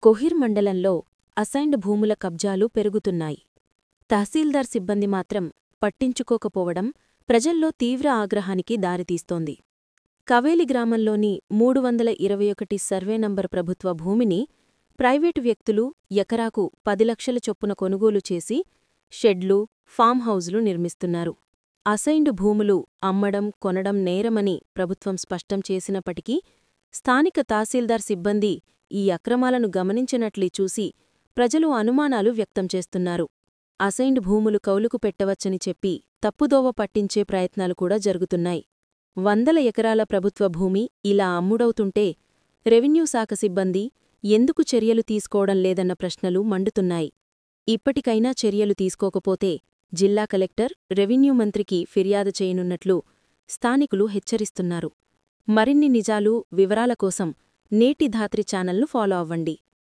కొహిర్ మండలంలో అసైన్డ్ భూముల కబ్జాలు పెరుగుతున్నాయి తహసీల్దార్ సిబ్బంది మాత్రం పట్టించుకోకపోవడం ప్రజల్లో తీవ్ర ఆగ్రహానికి దారితీస్తోంది కవేలి గ్రామంలోని మూడు వందల ఇరవై ఒకటి సర్వే నంబర్ ప్రభుత్వ భూమిని ప్రైవేటు వ్యక్తులు ఎకరాకు పది లక్షల చొప్పున కొనుగోలు చేసి షెడ్లు ఫామ్ హౌజులు నిర్మిస్తున్నారు అసైన్డ్ భూములు అమ్మడం కొనడం నేరమని ప్రభుత్వం స్పష్టం చేసినప్పటికీ స్థానిక తహసీల్దార్ సిబ్బంది ఈ అక్రమాలను గమనించినట్లీ చూసి ప్రజలు అనుమానాలు వ్యక్తం చేస్తున్నారు అసైన్డ్ భూములు కౌలుకు పెట్టవచ్చని చెప్పి తప్పుదోవ పట్టించే ప్రయత్నాలు కూడా జరుగుతున్నాయి వందల ఎకరాల ప్రభుత్వ భూమి ఇలా అమ్ముడవుతుంటే రెవెన్యూ శాఖ సిబ్బంది ఎందుకు చర్యలు తీసుకోవడం లేదన్న ప్రశ్నలు మండుతున్నాయి ఇప్పటికైనా చర్యలు తీసుకోకపోతే జిల్లా కలెక్టర్ రెవెన్యూ మంత్రికి ఫిర్యాదు చేయనున్నట్లు స్థానికులు హెచ్చరిస్తున్నారు మరిన్ని నిజాలు వివరాల కోసం నేటి ధాత్రి ఛానల్ను ఫాలో అవ్వండి